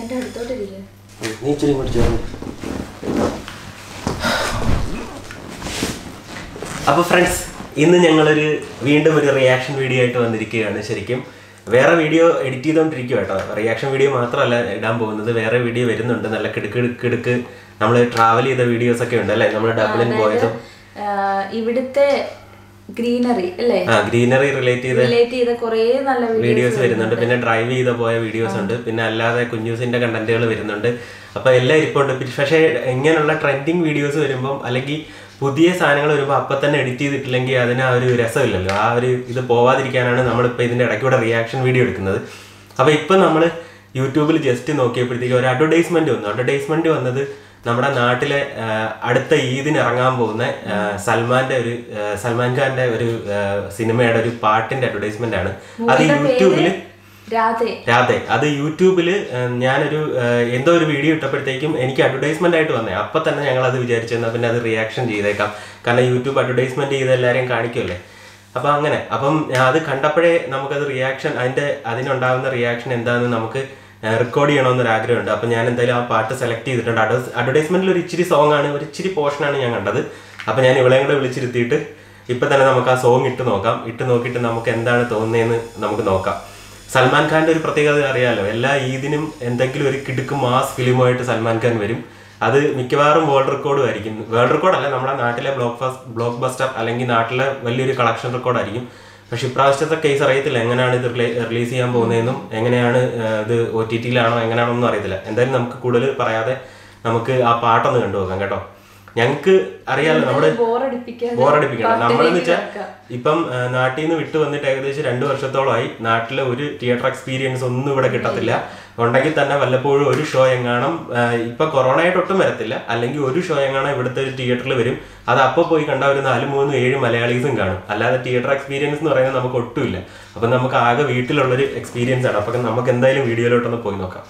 എന്റെ അടുത്തോട്ടിരിക്കുക നീ ഇച്ചിരി ഇങ്ങോട്ട് ചേർന്ന് അപ്പോൾ ഫ്രണ്ട്സ് ഇന്ന് ഞങ്ങളൊരു വീണ്ടും ഒരു റിയാക്ഷൻ വീഡിയോ ആയിട്ട് വന്നിരിക്കുകയാണ് ശരിക്കും വേറെ വീഡിയോ എഡിറ്റ് ചെയ്തുകൊണ്ടിരിക്കുക കേട്ടോ റിയാക്ഷൻ വീഡിയോ മാത്രമല്ല ഇടാൻ പോകുന്നത് വേറെ വീഡിയോ വരുന്നുണ്ട് നല്ല കിടുക്ക് കിടുക്ക് നമ്മൾ ട്രാവൽ ചെയ്ത വീഡിയോസ് ഒക്കെ ഉണ്ട് അല്ലേ നമ്മൾ ഡബ്ലിൻ പോയതും ഇവിടുത്തെ ഗ്രീനറി അല്ലേ ആ ഗ്രീനറി റിലേറ്റ് ചെയ്ത റിലേറ്റ് ചെയ്ത കുറേ നല്ല വീഡിയോ വീഡിയോസ് വരുന്നുണ്ട് പിന്നെ ഡ്രൈവ് ചെയ്ത പോയ വീഡിയോസ് ഉണ്ട് പിന്നെ അല്ലാതെ കുഞ്ഞൂസിന്റെ കണ്ടന്റുകൾ വരുന്നുണ്ട് അപ്പൊ എല്ലാം ഇരിപ്പുണ്ട് പി- പക്ഷേ ഇങ്ങനെയുള്ള ട്രെൻഡിങ് വീഡിയോസ് വരുമ്പം അല്ലെങ്കിൽ പുതിയ സാധനങ്ങൾ വരുമ്പോൾ അപ്പം തന്നെ എഡിറ്റ് ചെയ്തിട്ടില്ലെങ്കിൽ അതിന് ആ ഒരു രസമില്ലല്ലോ ആ ഒരു ഇത് പോവാതിരിക്കാനാണ് നമ്മളിപ്പോൾ ഇതിന്റെ ഇടയ്ക്കൂടെ റിയാക്ഷൻ വീഡിയോ എടുക്കുന്നത് അപ്പൊ ഇപ്പം നമ്മൾ യൂട്യൂബിൽ ജസ്റ്റ് നോക്കിയപ്പോഴത്തേക്ക് ഒരു അഡ്വർടൈസ്മെന്റ് വന്നു അഡ്വർടൈസ്മെന്റ് വന്നത് നമ്മുടെ നാട്ടിലെ ആ, അടുത്ത ഈദിന് ഇറങ്ങാൻ പോകുന്ന ആ, സൽമാന്റെ ഒരു ആ, സൽമാൻ ഖാന്റെ ഒരു ആ, സിനിമയുടെ ഒരു പാട്ടിന്റെ അഡ്വർടൈസ്മെന്റ് ആണ് അത് യൂട്യൂബില് രാധേ രാധെ അത് യൂട്യൂബിൽ ഞാനൊരു ആ, എന്തോ ഒരു വീഡിയോ ഇട്ടപ്പോഴത്തേക്കും എനിക്ക് അഡ്വർടൈസ്മെന്റ് ആയിട്ട് വന്നേ അപ്പൊ തന്നെ ഞങ്ങൾ അത് വിചാരിച്ചെന്നാൽ പിന്നെ അത് റിയാക്ഷൻ ചെയ്തേക്കാം കാരണം യൂട്യൂബ് അഡ്വർടൈസ്മെന്റ് ചെയ്ത് എല്ലാവരെയും കാണിക്കുമല്ലേ അപ്പൊ അങ്ങനെ അപ്പം അത് കണ്ടപ്പോഴേ നമുക്കത് റിയാക്ഷൻ അതിന്റെ അതിനുണ്ടാകുന്ന റിയാക്ഷൻ എന്താണെന്ന് നമുക്ക് റെക്കോർഡ് ചെയ്യണമെന്നൊരു ആഗ്രഹമുണ്ട് അപ്പം ഞാൻ എന്തായാലും ആ പാട്ട് സെലക്ട് ചെയ്തിട്ടുണ്ട് അഡ്വർടൈസ്മെന്റിൽ ഒരു ഇച്ചിരി സോങ് ആണ് ഒരു ഇച്ചിരി പോർഷനാണ് ഞാൻ കണ്ടത് അപ്പം ഞാൻ ഇവളെയും കൂടെ വിളിച്ചിരുത്തിയിട്ട് ഇപ്പം തന്നെ നമുക്ക് ആ സോങ് ഇട്ട് നോക്കാം ഇട്ട് നോക്കിയിട്ട് നമുക്ക് എന്താണ് തോന്നുന്നതെന്ന് നമുക്ക് നോക്കാം സൽമാൻ ഖാന്റെ ഒരു പ്രത്യേകത അറിയാലോ എല്ലാ ഈദിനും എന്തെങ്കിലും ഒരു കിടുക്ക് മാസ് ഫിലിമുമായിട്ട് സൽമാൻ ഖാൻ വരും അത് മിക്കവാറും വേൾഡ് റെക്കോർഡും ആയിരിക്കും വേൾഡ് റെക്കോർഡ് അല്ല നമ്മുടെ നാട്ടിലെ ബ്ലോക്ക് ഫാസ് ബ്ലോക്ക് ബസ്റ്റർ അല്ലെങ്കിൽ നാട്ടിലെ വലിയൊരു കളക്ഷൻ റെക്കോർഡ് ആയിരിക്കും പക്ഷെ ഇപ്രാവശ്യത്തെ കേസ് അറിയത്തില്ല എങ്ങനെയാണ് ഇത് റിലീസ് ചെയ്യാൻ പോകുന്നതെന്നും എങ്ങനെയാണ് ആ, ഇത് ഒ ടി ടിയിലാണോ എങ്ങനെയാണോന്നും അറിയത്തില്ല എന്തായാലും നമുക്ക് കൂടുതൽ പറയാതെ നമുക്ക് ആ പാട്ടൊന്ന് കണ്ടു നോക്കാം കേട്ടോ ഞങ്ങൾക്ക് അറിയാലോ നമ്മുടെ ബോറടിപ്പിക്കാതെ ബോറടിപ്പിക്കണം നമ്മളെന്ന് വെച്ചാൽ കിടക്കാം. ഇപ്പം ആ, നാട്ടിൽ നിന്ന് വിട്ടു വന്നിട്ട് ഏകദേശം രണ്ട് വർഷത്തോളമായി നാട്ടിലെ ഒരു തിയേറ്റർ എക്സ്പീരിയൻസ് ഒന്നും ഇവിടെ കിട്ടത്തില്ല ഉണ്ടെങ്കിൽ തന്നെ വല്ലപ്പോഴും ഒരു ഷോ എങ്ങാണം ആ, ഇപ്പൊ കൊറോണയായിട്ട് ഒട്ടും വരത്തില്ല അല്ലെങ്കിൽ ഒരു ഷോ എങ്ങാണം ഇവിടുത്തെ ഒരു തിയേറ്ററിൽ വരും അത് അപ്പോൾ പോയി കണ്ട ഒരു നാല് മൂന്ന് ഏഴ് മലയാളീസും കാണും അല്ലാതെ തിയേറ്റർ എക്സ്പീരിയൻസ് എന്ന് പറയുന്നത് നമുക്ക് ഒട്ടുമില്ല അപ്പം നമുക്ക് ആകെ വീട്ടിലുള്ളൊരു എക്സ്പീരിയൻസ് ആണ് അപ്പം നമുക്ക് എന്തായാലും വീഡിയോയിലോട്ടൊന്ന് പോയി നോക്കാം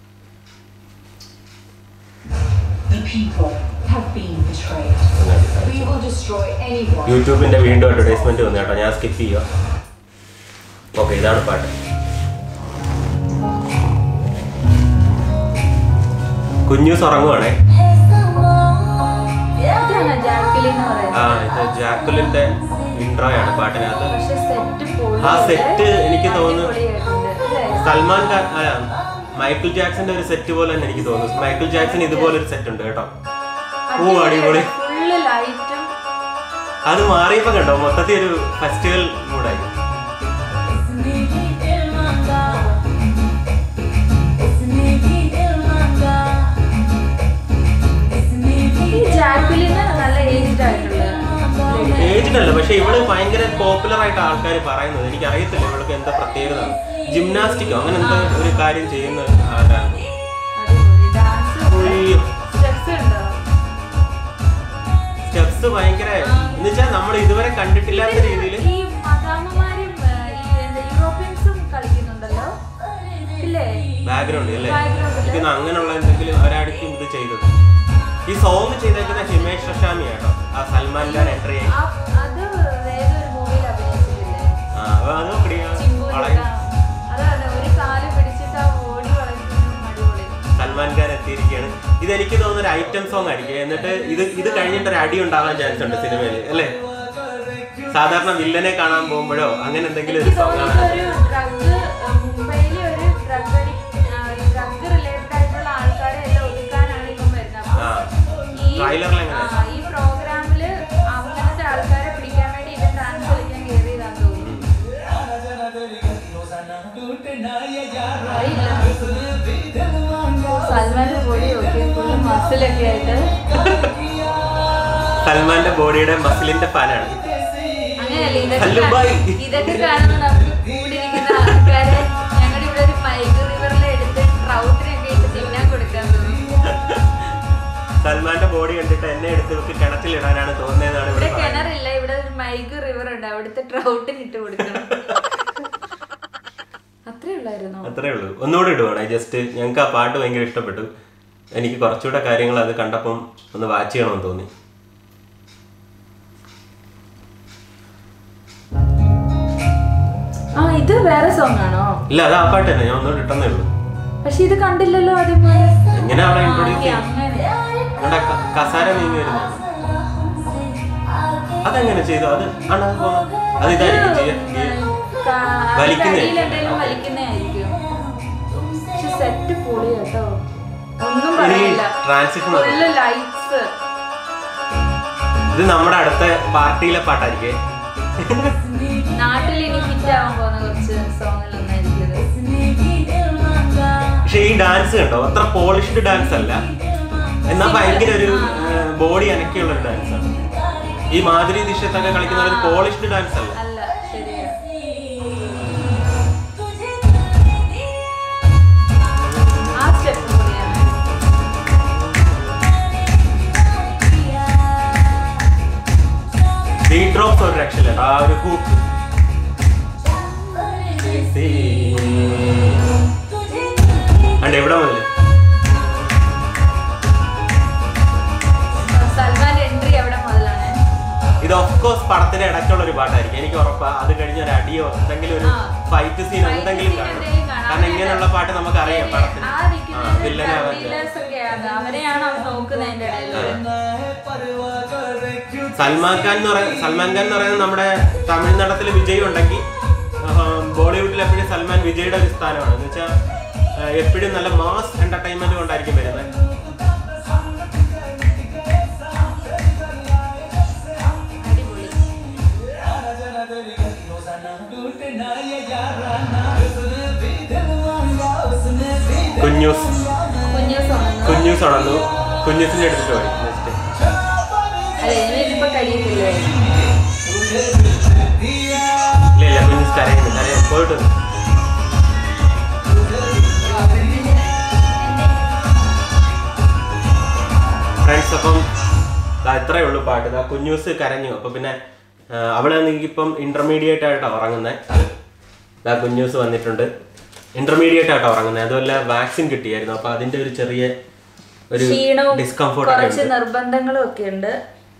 The people have been betrayed. We will destroy anyone. യൂട്യൂബിന്റെ വീണ്ടും അഡ്വർടൈസ്മെന്റ് വന്നു കേട്ടോ ഞാൻ സ്കിപ്പ് ചെയ്യുക ഓക്കെ ഇതാണ് പാട്ട് കുഞ്ഞൂസ് ഉറങ്ങുവാണേ ഇതാണ് ജാക്കിലി എന്ന് പറയുന്നത് ആ ഇത് ജാക്കുലിന്റെ ഇൻട്രോ ആണ് പാട്ടിനകത്ത് പക്ഷെ സെറ്റ് ആ set എനിക്ക് തോന്നുന്നു അല്ലേ സൽമാൻ ഖാൻ ആ, മൈക്കിൾ ജാക്സന്റെ ഒരു സെറ്റ് പോലെ തന്നെ എനിക്ക് തോന്നുന്നു മൈക്കിൾ ജാക്സൺ ഇതുപോലെ ഒരു സെറ്റ് ഉണ്ട് കേട്ടോ ഓ അടിപൊളി ഫുള്ള് ലൈറ്റും അത് മാറിയപ്പോ കണ്ടോ മൊത്തത്തിൽ ഒരു ഫെസ്റ്റിവൽ മൂഡായി ഈ ജാക്കുലിന് നല്ല ഏജ്ഡ് ആയിട്ടുള്ള lady. ഏജ്ഡ് അല്ല പക്ഷെ ഇവള് ഭയങ്കര പോപ്പുലർ ആയിട്ട് ആൾക്കാർ പറയുന്നത് എനിക്ക് അറിയത്തില്ല ഇവൾക്ക് എന്താ പ്രത്യേകത ജിംനാസ്റ്റിക്കോ അങ്ങനെ എന്തോ ഒരു കാര്യം ചെയ്യുന്ന ആരാണ് അടിപൊളി ഡാൻസ് ഉയ്യോ. സ്റ്റെപ്സ് ഉണ്ടോ സ്റ്റെപ്സ് ഭയങ്കര എന്നുവെച്ചാൽ നമ്മൾ ഇതുവരെ കണ്ടിട്ടില്ലാത്ത രീതിയിൽ ഈ മദാമ്മമാരും ഏ, ഈ എന്താ യൂറോപ്യൻസും കളിക്കുന്നുണ്ടല്ലോ ഇല്ലേ ബാക്ക്ഗ്രൗണ്ട് അല്ലേ Background ഇല്. എനിക്ക് അങ്ങനെയുള്ള എന്തെങ്കിലും ഒരാടിക്കും ഇത് ചെയ്തത് ഈ സോങ് ചെയ്തേക്കുന്ന ഹിമേഷ് റഷാമി കേട്ടോ ആ സൽമാൻ ഖാൻ എൻട്രി ആയി ആ- അത് ഏതൊരു മൂവിയിൽ അഭിനയിച്ചിട്ടില്ലേ ആ അപ്പൊ അത് നോക്കിയാ വളരെ ചിമ്പൂരിക്ക. അതാണ് ഒരു കാല് പിടിച്ചിട്ട് ആ ഓടി വളയ്ക്കുന്ന അടിപൊളി സൽമാൻ ഖാൻ എത്തിയിരിക്കുകയാണ് ഇത് എനിക്ക് തോന്നുന്ന ഒരു ഐറ്റം സോങ് ആയിരിക്കും എന്നിട്ട് ഇത് ഇത് കഴിഞ്ഞിട്ട് ഒരു അടി ഉണ്ടാവാൻ ചാൻസ് ഉണ്ട് സിനിമയിൽ അല്ലേ സാധാരണ വില്ലനെ കാണാൻ പോകുമ്പോഴോ അങ്ങനെ എന്തെങ്കിലും ഒരു എനിക്ക് സോങ് ആണ് തോന്നുന്നത് ഒരു ഡ്രഗ് മുംബൈയിലെ ഒരു ഡ്രഗ് ഡ്രഗ് റിലേറ്റഡ് ആയിട്ടുള്ള ആൾക്കാരെ എല്ലാം ഒതുക്കാനാണ് ഇപ്പം വരുന്നത് ആ അപ്പൊ ഈ ട്രailer-ൽ എങ്ങനെ? ആ, ഈ പ്രോഗ്രാമില് അങ്ങനത്തെ ആൾക്കാരെ പിടിക്കാൻ വേണ്ടി ഇവൻ ഡാൻസ് കളിക്കാൻ കയറിയതാന്ന് തോന്നുന്നു അറിയില്ല. സൽമാന്റെ ബോഡി നോക്കി ഫുള്ള് മസിലൊക്കെ ആയിട്ട് സൽമാന്റെ ബോഡിയുടെ മസിലിന്റെ ഫാനാണ് അങ്ങനെയല്ലേ ഹലോ, ഇതൊക്കെ ബൈ. കാ- ഇതൊക്കെ കാണുമ്പോൾ നമുക്ക് കൂടിയിരിക്കുന്ന ആൾക്കാരെ ഞങ്ങളുടെ ഇവിടെ ഒരു മൈക്ക് റിവറിൽ എടുത്ത് ട്രൗട്ടിനൊക്കെ ഇട്ട് തിന്നാൻ കൊടുക്കാൻ തോന്നി സൽമാന്റെ ബോഡി കണ്ടിട്ട് എന്നെ എടുത്ത് വെക്ക് കിണറ്റിലിടാനാണ് തോന്നുന്നതെന്നാണ് ഇവിടെ ഇവിടെ പറയുന്നത് കിണറില്ല ഇവിടെ ഒരു മൈക്ക് റിവർ ഉണ്ട് അവിടുത്തെ ട്രൗട്ടിന് ഇട്ട് കൊടുക്കണം അത്രേ ഉള്ളായിരുന്നോ അത്രേ ഉള്ളൂ ഒന്നുകൂടെ ഇടുവാണ് ജസ്റ്റ് ഞങ്ങൾക്ക് ആ പാട്ട് ഭയങ്കര ഇഷ്ടപ്പെട്ടു എനിക്ക് കുറച്ചുകൂടെ കാര്യങ്ങൾ അത് കണ്ടപ്പം ഒന്ന് വാച്ച് ചെയ്യണമെന്ന് തോന്നി ആ ഇത് വേറെ സോങ് ആണോ ഇല്ല അത് ആ പാട്ട് തന്നെ ഞാൻ ഒന്നുകൂടെ ഇട്ടെന്നേ ഉള്ളൂ പക്ഷെ ഇത് കണ്ടില്ലല്ലോ ആദ്യമേ എങ്ങനെ അവളെ ഇൻട്രോഡ്യൂസ് ഓക്കേ, ചെയ്യും അങ്ങനെ ഇവിടെ ക- കസാര നീങ്ങി വരുന്നത് അതെങ്ങനെ ചെയ്തു അത് ആണ് അത് പോകുന്നത്. അത് ഇതായിരിക്കും ചെയ്യാ- ചെയ്യാ- കാ- വലിക്കുന്നേ. അടിയിൽ എന്തെങ്കിലും വലിക്കുന്നതായിരിക്കും പക്ഷെ സെറ്റ് പൊളി കേട്ടോ ഒന്നും പറയില്ല ട്രാൻസിഷൻ ഫുള്ള് ലൈറ്റ്സ് ഇത് നമ്മുടെ അടുത്ത പാർട്ടിയിലെ പാട്ടായിരിക്കേ നാട്ടിൽ ഇനി ഹിറ്റ് ആവാൻ പോകുന്ന കുറച്ച് സോങ്ങിലൊന്നായിരിക്കും ഇത്. പക്ഷെ ഈ ഡാൻസ് കണ്ടോ അത്ര പോളിഷ്ഡ് ഡാൻസ് അല്ല എന്നാൽ ഭയങ്കര ഒരു ബോഡി അനക്കിയുള്ള ഒരു ഡാൻസ് ആണ് ഈ മാധുരി ദിശത്തൊക്കെ കളിക്കുന്ന ഒരു പോളിഷ്ഡ് ഡാൻസ് അല്ല അല്ല ശരിയാ ആ സ്റ്റെപ്പ് പൊളിയാണ് ബീറ്റ് ഡ്രോപ്സ് ഒരു രക്ഷയില്ല ആ ഒരു ഹൂക്ക് അണ്ട് എവിടെ മുതൽ സൽമാന്റെ എൻട്രി എവിടെ മുതലാണ് ഇത് ഓഫ് കോഴ്സ് പടത്തിന്റെ ഇടയ്ക്കുള്ള ഒരു പാട്ടായിരിക്കും എനിക്ക് ഉറപ്പാ അത് കഴിഞ്ഞ ഒരു അടിയോ എന്തെങ്കിലും ഒരു ആ. ഫൈറ്റ് സീൻ Fight എന്തെങ്കിലും scene കാണും എന്തെങ്കിലും കാണും. കാരണം ഇങ്ങനെയുള്ള പാട്ട് നമുക്ക് അറിയാം പടത്തിന് ആ ആ നിൽക്കുന്നത് വില്ലനാവാൻ villains ഒക്കെയാണ്. അവരെയാണ് അവൻ നോക്കുന്നതിന്റെ ഇടയിൽ സൽമാൻ ഖാൻ എന്ന് പറയുന്ന സൽമാൻ ഖാൻ എന്ന് പറയുന്നത് നമ്മുടെ തമിഴ്നാട്ടിൽ വിജയ് ഉണ്ടെങ്കിൽ ബോളിവുഡിൽ എപ്പോഴും സൽമാൻ വിജയുടെ ഒരു സ്ഥാനമാണ് എന്ന് വെച്ചാൽ എപ്പോഴും നല്ല മാസ് എന്റർടൈൻമെന്റ് കൊണ്ടായിരിക്കും വരുന്നത് അടിപൊളി കുഞ്ഞൂസ് കുഞ്ഞു സോങ് കുഞ്ഞൂസ് ഉണർന്നു കുഞ്ഞൂസിന്റെ എടുത്തിട്ട് പോയി ജസ്റ്റ് അല്ല ഇനിയിപ്പോ കഴിയത്തില്ലേ ഇല്ല ഇല്ല കുഞ്ഞൂസ് കരയുന്നു കരയാൻ പോയിട്ട് വന്നു. ഫ്രണ്ട്സ് അപ്പം ദാ ഇത്രയേ ഉള്ളൂ പാട്ട് ദാ കുഞ്ഞൂസ് കരഞ്ഞു അപ്പൊ പിന്നെ ആ, അവളാണെങ്കിൽ ഇപ്പം ഇന്റർമീഡിയറ്റ് ആയിട്ടാണ് ഉറങ്ങുന്നത് ദാ കുഞ്ഞൂസ് വന്നിട്ടുണ്ട് ഇന്റർമീഡിയറ്റ് ആയിട്ടാണ് ഉറങ്ങുന്നത് അതുമല്ല വാക്സിൻ കിട്ടിയായിരുന്നു അപ്പൊ അതിന്റെ ഒരു ചെറിയ ഒരു ക്ഷീണവും ഡിസ്കംഫോർട്ട് ഒക്കെ കുറച്ച് ഉണ്ട് നിർബന്ധങ്ങളും ഒക്കെ ഉണ്ട്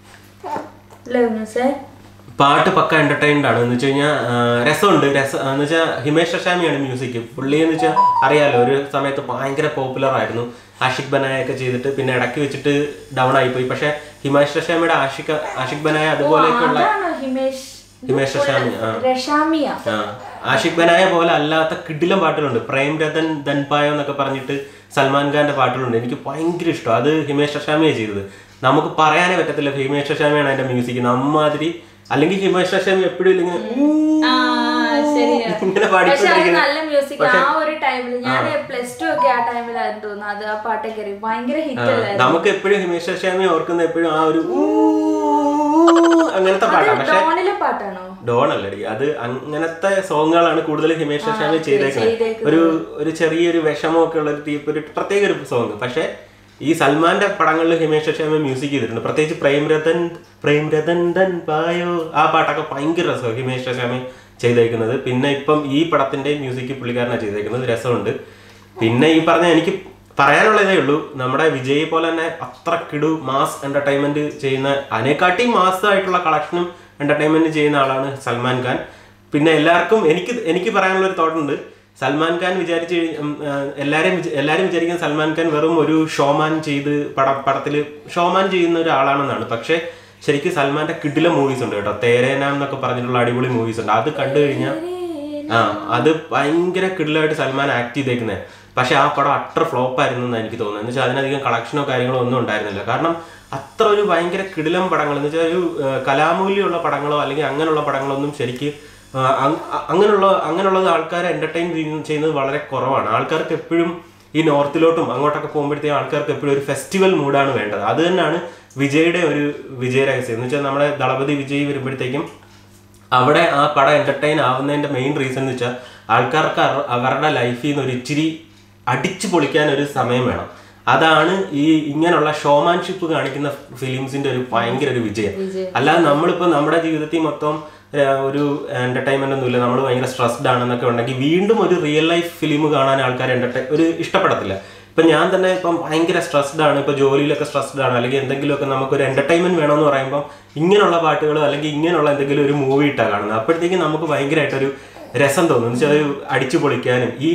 അല്ലേ ഉണ്ണൂസേ പാട്ട് പക്ക എന്റർടൈൻഡ് ആണ് എന്ന് വെച്ച് കഴിഞ്ഞാൽ രസമുണ്ട് രസം എന്ന് വെച്ചാൽ ഹിമേഷ് റഷാമിയാണ് മ്യൂസിക് പുള്ളി എന്ന് വെച്ചാൽ അറിയാലോ ഒരു സമയത്ത് ഭയങ്കര പോപ്പുലർ ആയിരുന്നു ആഷിഖ് ബനായ ഒക്കെ ചെയ്തിട്ട് പിന്നെ ഇടയ്ക്ക് വെച്ചിട്ട് ഡൗൺ ആയിപ്പോയി പക്ഷെ ഹിമേഷ് റഷാമിയുടെ ആഷിഖ് ആഷിഖ് ബനായ അതുപോലെയൊക്കെയുള്ള അതാണോ ഹിമേഷ് ഹിമേഷ് റഷാമി ആ രഷാമിയ ആ ആഷിഖ് ബനായ പോലെ അല്ലാത്ത കിടിലം പാട്ടുകളുണ്ട് പ്രേം രതൻ ധൻപായോ എന്നൊക്കെ പറഞ്ഞിട്ട് സൽമാൻ ഖാന്റെ പാട്ടുകളുണ്ട് എനിക്ക് ഭയങ്കര ഇഷ്ടം അത് ഹിമേഷ് റഷാമിയാണ് ചെയ്തത് നമുക്ക് പറയാനേ പറ്റത്തില്ല ഹിമേഷ് റഷാമിയാണ് അതിന്റെ മ്യൂസിക് നമ്മാതിരി അല്ലെങ്കിൽ ഹിമേഷ് റഷാമി എപ്പോഴും ഇല്ലെങ്കിൽ ആ ശരിയാ ഇങ്ങനെ പക്ഷെ അത് പാടിക്കൊണ്ടിരിക്കുന്നത് നല്ല മ്യൂസിക് ആ ഒരു ടൈമിൽ ഞാൻ പ്ലസ് ടു ഒക്കെ ആ ടൈമിലായിരുന്നു തോന്നുന്നു അത് ആ പാട്ടൊക്കെ അറിയും ഭയങ്കര ഹിറ്റ് അല്ലായിരുന്നു നമുക്ക് എപ്പോഴും ഹിമേഷ് റഷാമി ഓർക്കുന്ന എപ്പോഴും ആ ഒരു ഊ അങ്ങനത്തെ പാട്ടാണ് പക്ഷെ ഡോണിലെ പാട്ടാണോ ഡോൺ അല്ലടി അത് അങ്ങനത്തെ സോങ്ങുകളാണ് കൂടുതൽ ഹിമേഷ് റഷാമി ചെയ്തേക്കുന്നത് ചെയ്തേക്കുന്നത്. ഒരു ഒരു ചെറിയൊരു വിഷമമൊക്കെ ഉള്ള ഒരു ടീപ്പ് ഒരു പ്രത്യേക ഒരു സോങ് പക്ഷെ ഈ സൽമാന്റെ പടങ്ങളിൽ ഹിമേഷ് റഷാമി മ്യൂസിക് ചെയ്തിട്ടുണ്ട് പ്രത്യേകിച്ച് പ്രേം രതൻ പ്രേം രതൻ ദൻ പായോ ആ പാട്ടൊക്കെ ഭയങ്കര രസമാണ് ഹിമേഷ് റഷാമി ചെയ്തേക്കുന്നത് പിന്നെ ഇപ്പം ഈ പടത്തിന്റെ മ്യൂസിക് പുള്ളിക്കാരനാണ് ചെയ്തേക്കുന്നത് രസമുണ്ട് പിന്നെ ഈ പറഞ്ഞ എനിക്ക് പറയാനുള്ള ഇതേ ഉള്ളൂ നമ്മുടെ വിജയ് പോലെ തന്നെ അത്ര കിടു മാസ് എന്റർടൈൻമെന്റ് ചെയ്യുന്ന അതിനെക്കാട്ടി മാസ് ആയിട്ടുള്ള കളക്ഷനും എന്റർടൈൻമെന്റ് ചെയ്യുന്ന ആളാണ് സൽമാൻ ഖാൻ പിന്നെ എല്ലാവർക്കും എനിക്ക് എനിക്ക് പറയാനുള്ള ഒരു തോട്ടുണ്ട് സൽമാൻ ഖാൻ വിചാരിച്ച് കഴി- ഉം, ആ, എല്ലാരും വിച- എല്ലാരും വിചാരിക്കുന്ന സൽമാൻ ഖാൻ വെറും ഒരു ഷോമാൻ ചെയ്ത് പട പടത്തിൽ ഷോമാൻ ചെയ്യുന്ന ഒരാളാണെന്നാണ് പക്ഷേ ശരിക്കും സൽമാന്റെ കിടില മൂവീസ് ഉണ്ട് കേട്ടോ തേരേനാം എന്നൊക്കെ പറഞ്ഞിട്ടുള്ള അടിപൊളി മൂവീസ് ഉണ്ട് അത് കണ്ടു കഴിഞ്ഞാൽ ആ അത് ഭയങ്കര കിടിലായിട്ട് സൽമാൻ ആക്ട് ചെയ്തേക്കുന്നത് പക്ഷെ ആ പടം അത്ര ഫ്ലോപ്പ് ആയിരുന്നു എന്നാണ് എനിക്ക് തോന്നുന്നത് എന്ന് വെച്ചാൽ അതിനധികം കളക്ഷനോ കാര്യങ്ങളോ ഒന്നും ഉണ്ടായിരുന്നില്ല കാരണം അത്ര ഒരു ഭയങ്കര കിടിലം പടങ്ങൾ എന്ന് വെച്ചാൽ ഒരു ആ, കലാമൂല്യമുള്ള പടങ്ങളോ അല്ലെങ്കിൽ അങ്ങനെയുള്ള പടങ്ങളോ ഒന്നും ശരിക്ക് ആ, അങ്- അ- അങ്ങനെയുള്ള അങ്ങനെയുള്ളത് ആൾക്കാരെ എന്റർടൈൻ ചെയ്യുന്നത് വളരെ കുറവാണ് ആൾക്കാർക്ക് എപ്പോഴും ഈ നോർത്തിലോട്ടും അങ്ങോട്ടൊക്കെ പോകുമ്പോഴത്തേക്കും ആൾക്കാർക്ക് എപ്പോഴും ഒരു ഫെസ്റ്റിവൽ മൂഡാണ് വേണ്ടത് അത് തന്നെയാണ് വിജയുടെ ഒരു വിജയരഹസ്യം എന്ന് വെച്ചാൽ നമ്മുടെ ദളപതി വിജയ് വരുമ്പോഴത്തേക്കും അവിടെ ആ പടം എന്റർടൈൻ ആവുന്നതിന്റെ മെയിൻ റീസൺ എന്ന് വെച്ചാൽ ആൾക്കാർക്ക് അവർ- അവരുടെ ലൈഫിൽ നിന്ന് ഒരു ഇച്ചിരി അടിച്ചു പൊളിക്കാൻ ഒരു സമയം വേണം അതാണ് ഈ ഇങ്ങനെയുള്ള ഷോമാൻഷിപ്പ് കാണിക്കുന്ന ഫിലിംസിന്റെ ഒരു ഭയങ്കര ഒരു വിജയം അല്ലാതെ നമ്മളിപ്പോ നമ്മുടെ ജീവിതത്തിൽ മൊത്തം ആ, ഒരു എന്റർടൈൻമെന്റ് ഒന്നുമില്ല നമ്മൾ ഭയങ്കര സ്ട്രെസ്ഡ് ആണെന്നൊക്കെ ഉണ്ടെങ്കിൽ വീണ്ടും ഒരു റിയൽ ലൈഫ് ഫിലിം കാണാൻ ആൾക്കാർ എന്റർടൈൻ ഒരു ഇഷ്ടപ്പെടത്തില്ല ഇപ്പൊ ഞാൻ തന്നെ ഇപ്പം ഭയങ്കര സ്ട്രെസ്ഡ് ആണ് ഇപ്പൊ ജോലിയിലൊക്കെ സ്ട്രെസ്ഡ് ആണ് അല്ലെങ്കിൽ എന്തെങ്കിലുമൊക്കെ നമുക്കൊരു എന്റർടൈൻമെന്റ് വേണമെന്ന് പറയുമ്പോൾ ഇങ്ങനെയുള്ള പാട്ടുകൾ അല്ലെങ്കിൽ ഇങ്ങനെയുള്ള എന്തെങ്കിലും ഒരു മൂവി ഇട്ടാ കാണുന്നത് അപ്പോഴത്തേക്കും നമുക്ക് ഭയങ്കരമായിട്ടൊരു രസം തോന്നും എന്ന് വെച്ചാൽ ഒരു അടിച്ചു പൊളിക്കാനും ഈ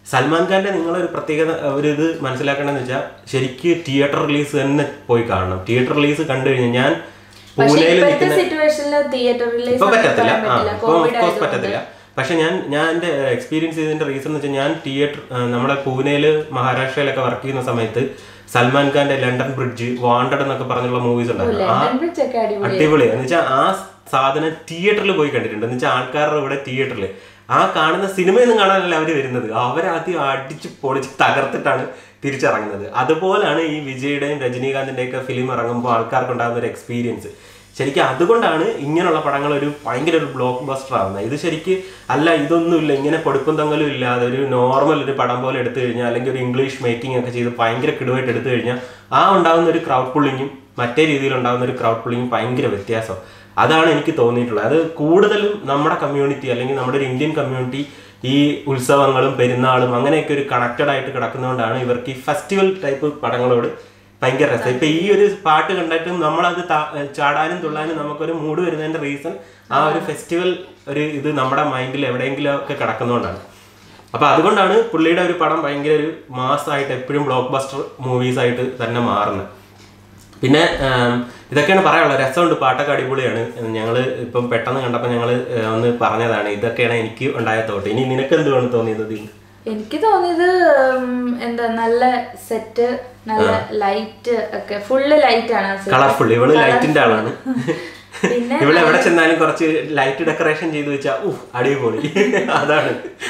സൽമാൻ ഖാന്റെ നിങ്ങളൊരു പ്രത്യേകത ഒരു ഇത് മനസ്സിലാക്കണമെന്ന് വെച്ചാൽ ശരിക്ക് തിയേറ്റർ റിലീസ് തന്നെ പോയി കാണണം തിയേറ്റർ റിലീസ് കണ്ടു കഴിഞ്ഞാൽ ഞാൻ പക്ഷെ പൂനെയിൽ ഇപ്പോഴത്തെ നിൽക്കുന്ന സിറ്റുവേഷനിൽ തിയേറ്റർ റിലീസ് ഇപ്പൊ പറ്റത്തില്ല ആ പറ്റില്ല ഇപ്പൊ കോവിഡ് കോഴ്സ് പറ്റത്തില്ല പക്ഷെ ഞാൻ ഞാൻ എൻ്റെ എക്സ്പീരിയൻസ് ചെയ്തതിന്റെ റീസൺ എന്ന് വെച്ചാൽ ഞാൻ തിയേറ്റർ നമ്മുടെ പൂനെയിൽ മഹാരാഷ്ട്രയിലൊക്കെ വർക്ക് ചെയ്യുന്ന സമയത്ത് സൽമാൻ ഖാന്റെ ലണ്ടൻ ബ്രിഡ്ജ് വാണ്ടഡ് എന്നൊക്കെ പറഞ്ഞുള്ള മൂവീസ് ഉണ്ടായിരുന്നു ആ ലണ്ടൻ ബ്രിഡ്ജ് ഒക്കെ അടിപൊളി അടിപൊളി എന്ന് വെച്ചാൽ ആ സാധനം തിയേറ്ററിൽ പോയി കണ്ടിട്ടുണ്ട് എന്ന് വെച്ചാൽ ആൾക്കാരുടെ ഇവിടെ തിയേറ്ററിൽ ആ കാണുന്ന സിനിമയൊന്നും കാണാനല്ല അവർ വരുന്നത് അവരാദ്യം അടിച്ച് പൊളിച്ച് തകർത്തിട്ടാണ് തിരിച്ചിറങ്ങുന്നത് അതുപോലാണ് ഈ വിജയുടെയും രജനീകാന്തിന്റെയും ഒക്കെ ഫിലിം ഇറങ്ങുമ്പോൾ ആൾക്കാർക്ക് ഉണ്ടാകുന്ന ഒരു എക്സ്പീരിയൻസ് ശരിക്കും അതുകൊണ്ടാണ് ഇങ്ങനെയുള്ള പടങ്ങൾ ഒരു ഭയങ്കര ഒരു ബ്ലോക്ക് ബസ്റ്റർ ആവുന്നത് ഇത് ശരിക്ക് അല്ല ഇതൊന്നുമില്ല ഇങ്ങനെ കൊടുക്കും തങ്ങലും ഇല്ലാതെ ഒരു നോർമൽ ഒരു പടം പോലെ എടുത്തു കഴിഞ്ഞാൽ അല്ലെങ്കിൽ ഒരു ഇംഗ്ലീഷ് മേക്കിംഗ് ഒക്കെ ചെയ്ത് ഭയങ്കര കിടുവായിട്ട് എടുത്തു കഴിഞ്ഞാൽ ആ ഉണ്ടാകുന്ന ഒരു ക്രൗഡ് പുള്ളിങ്ങും മറ്റേ രീതിയിൽ ഉണ്ടാകുന്ന ഒരു ക്രൗഡ് പുള്ളിങ്ങും ഭയങ്കര വ്യത്യാസം അതാണ് എനിക്ക് തോന്നിയിട്ടുള്ളത് അത് കൂടുതലും നമ്മുടെ കമ്മ്യൂണിറ്റി അല്ലെങ്കിൽ നമ്മുടെ ഒരു ഇന്ത്യൻ കമ്മ്യൂണിറ്റി ഈ ഉത്സവങ്ങളും പെരുന്നാളും അങ്ങനെയൊക്കെ ഒരു കണക്റ്റഡ് ആയിട്ട് കിടക്കുന്നതുകൊണ്ടാണ് ഇവർക്ക് ഈ ഫെസ്റ്റിവൽ ടൈപ്പ് പടങ്ങളോട് ഭയങ്കര രസം ഇപ്പൊ ഈ ഒരു പാട്ട് കണ്ടിട്ടും നമ്മളത് ത- ചാടാനും തുള്ളാനും നമുക്കൊരു മൂഡ് വരുന്നതിന്റെ റീസൺ ആ ഒരു ഫെസ്റ്റിവൽ ഒരു ഇത് നമ്മുടെ മൈൻഡിൽ എവിടെയെങ്കിലും ഒക്കെ കിടക്കുന്നതുകൊണ്ടാണ് അപ്പൊ അതുകൊണ്ടാണ് പുള്ളിയുടെ ഒരു പടം ഭയങ്കര ഒരു മാസമായിട്ട് എപ്പോഴും ബ്ലോക്ക് ബസ്റ്റർ മൂവീസ് ആയിട്ട് തന്നെ മാറുന്നത് പിന്നെ ആം, ഇതൊക്കെയാണ് പറയാനുള്ളത് രസമുണ്ട് പാട്ടൊക്കെ അടിപൊളിയാണ് ഞങ്ങൾ ഇപ്പം പെട്ടെന്ന് കണ്ടപ്പോൾ ഞങ്ങൾ ഒന്ന് പറഞ്ഞതാണ് ഇതൊക്കെയാണ് എനിക്ക് ഉണ്ടായ തോട്ട് ഇനി നിനക്ക് എന്തുവാണ് തോന്നിയത് ഇതിൽ? എനിക്ക് തോന്നിയത് ഉം, എന്താ നല്ല സെറ്റ് നല്ല ലൈറ്റ് ഒക്കെ ഫുള്ള് ലൈറ്റ് ആണ് ആ set. കളർഫുൾ ഇവള് ലൈറ്റിന്റെ ആളാണ് പിന്നെ ഇവിടെ എവിടെ ചെന്നാലും കുറച്ച് ലൈറ്റ് ഡെക്കറേഷൻ ചെയ്ത് വെച്ചാൽ ഉഹ് അടിപൊളി അതാണ്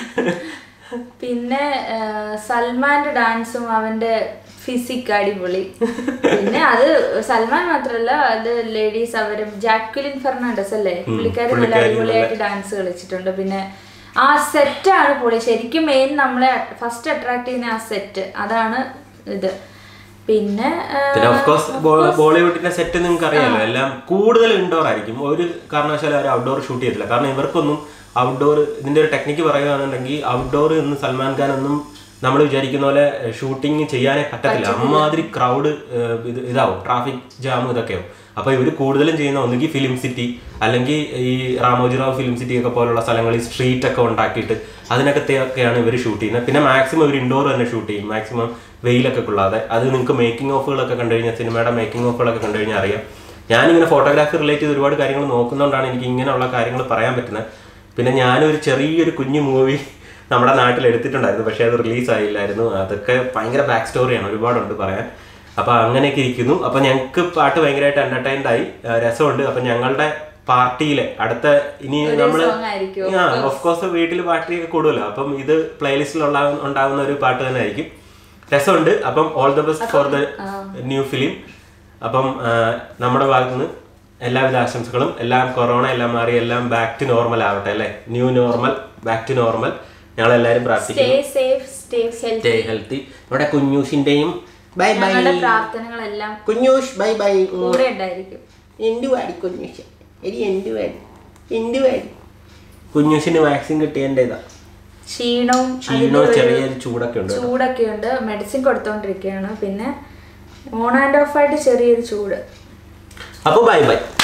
പിന്നെ ആ, സൽമാന്റെ ഡാൻസും അവന്റെ ഫിസിക് അടിപൊളി പിന്നെ അത് സൽമാൻ മാത്രല്ല അത് ലേഡീസ് അവരും ജാക്വിലിൻ ഫെർണാണ്ടസ് അല്ലേ പുള്ളിക്കാരി നല്ല പുള്ളിക്കാരി അടിപൊളിയായിട്ട് ഡാൻസ് കളിച്ചിട്ടുണ്ട് പിന്നെ ആ സെറ്റാണ് പൊളി ശരിക്കും മെയിൻ നമ്മളെ ഫസ്റ്റ് അട്രാക്ട് ചെയ്യുന്ന ആ സെറ്റ് അതാണ് ഇത് പിന്നെ ആ, പിന്നെ ഓഫ് കോഴ്സ് ബോളിവുഡിന്റെ സെറ്റ് നിങ്ങൾക്ക് അറിയാലോ എല്ലാം കൂടുതൽ ഇൻഡോർ ആയിരിക്കും ഒരു കാരണവശാലും അവർ ഔട്ട്ഡോർ ഷൂട്ട് ചെയ്തില്ല കാരണം ഇവർക്കൊന്നും ഔട്ട്ഡോർ ഇതിന്റെ ഒരു ടെക്നിക്ക് പറയുകയാണെന്നുണ്ടെങ്കിൽ ഔട്ട്ഡോർ ഒന്നും സൽമാൻ ഖാൻ ഒന്നും നമ്മൾ വിചാരിക്കുന്ന പോലെ ഷൂട്ടിങ് ചെയ്യാനേ പറ്റത്തില്ല അമ്മാതിരി ക്രൗഡ് ഇത് ഇതാവും ട്രാഫിക് ജാമും ഇതൊക്കെയാവും അപ്പൊ ഇവർ കൂടുതലും ചെയ്യുന്ന ഒന്നുകിൽ ഫിലിം സിറ്റി അല്ലെങ്കിൽ ഈ രാമോജിറാവ് ഫിലിം സിറ്റി ഒക്കെ പോലുള്ള സ്ഥലങ്ങളിൽ സ്ട്രീറ്റ് ഒക്കെ ഉണ്ടാക്കിയിട്ട് അതിനകത്തെയൊക്കെയാണ് ഇവർ ഷൂട്ട് ചെയ്യുന്നത് പിന്നെ മാക്സിമം ഇവർ ഇൻഡോർ തന്നെ ഷൂട്ട് ചെയ്യും മാക്സിമം വെയിലൊക്കെ കൊള്ളാതെ അത് നിങ്ങൾക്ക് മേക്കിംഗ് ഓഫുകളൊക്കെ കണ്ടു കഴിഞ്ഞാൽ സിനിമയുടെ മേക്കിംഗ് ഓഫുകളൊക്കെ കണ്ടു കഴിഞ്ഞാൽ അറിയാം ഞാനിങ്ങനെ ഫോട്ടോഗ്രാഫി റിലേറ്റ് ചെയ്ത് ഒരുപാട് കാര്യങ്ങൾ നോക്കുന്നതുകൊണ്ടാണ് എനിക്ക് ഇങ്ങനെയുള്ള കാര്യങ്ങൾ പറയാൻ പറ്റുന്നത് പിന്നെ ഞാനൊരു ചെറിയൊരു കുഞ്ഞു മൂവി നമ്മുടെ നാട്ടിൽ എടുത്തിട്ടുണ്ടായിരുന്നു പക്ഷേ അത് റിലീസ് ആയില്ലായിരുന്നു അതൊക്കെ ഭയങ്കര ബാക്ക് സ്റ്റോറിയാണ് ഒരുപാടുണ്ട് പറയാൻ അപ്പൊ അങ്ങനെയൊക്കെ ഇരിക്കുന്നു അപ്പൊ ഞങ്ങൾക്ക് പാട്ട് ഭയങ്കരമായിട്ട് എന്റർടൈൻഡ് ആയി ആ, രസമുണ്ട് അപ്പൊ ഞങ്ങളുടെ പാർട്ടിയിലെ അടുത്ത ഇനി ഒരു നമ്മള് song ആയിരിക്കും, ആ ഓഫ് കോഴ്സ് വീട്ടിൽ പാർട്ടിയൊക്കെ കൂടുമല്ലോ അപ്പം ഇത് പ്ലേലിസ്റ്റിൽ ഉണ്ടാകുന്ന ഒരു പാട്ട് തന്നെ ആയിരിക്കും രസമുണ്ട് അപ്പം all the best for the new film അപ്പം ആ, നമ്മുടെ ഭാഗത്തുനിന്ന് എല്ലാവിധ ആശംസകളും എല്ലാം കൊറോണ എല്ലാം മാറി എല്ലാം ബാക്ക് ടു നോർമൽ ആവട്ടെ അല്ലേ new normal back to normal ഞങ്ങൾ എല്ലാവരും പ്രാർത്ഥിക്കുന്നു stay safe stay healthy stay healthy നമ്മുടെ കുഞ്ഞൂഷിന്റെയും ബൈ ബൈ ഞങ്ങളുടെ പ്രാർത്ഥനകളെല്ലാം കുഞ്ഞൂഷ് ബൈ ബൈ കൂടെ ഉണ്ടായിരിക്കും എന്തുവാടി കുഞ്ഞൂഷ് എടി എന്തുവാടി എന്തുവാടി കുഞ്ഞൂഷിന് വാക്സിൻ കിട്ടിയതിൻ്റെതാ ക്ഷീണവും ക്ഷീണോ അതിന്റെ ഒരു ചെറിയൊരു ചൂടൊക്കെ ഉണ്ട് കേട്ടോ. ചൂടൊക്കെ ഉണ്ട് മെഡിസിൻ കൊടുത്തോണ്ടിരിക്കുകയാണ് പിന്നെ ഓൺ ആൻഡ് ഓഫ് ആയിട്ട് ചെറിയൊരു ചൂട് അപ്പൊ ബൈ ബൈ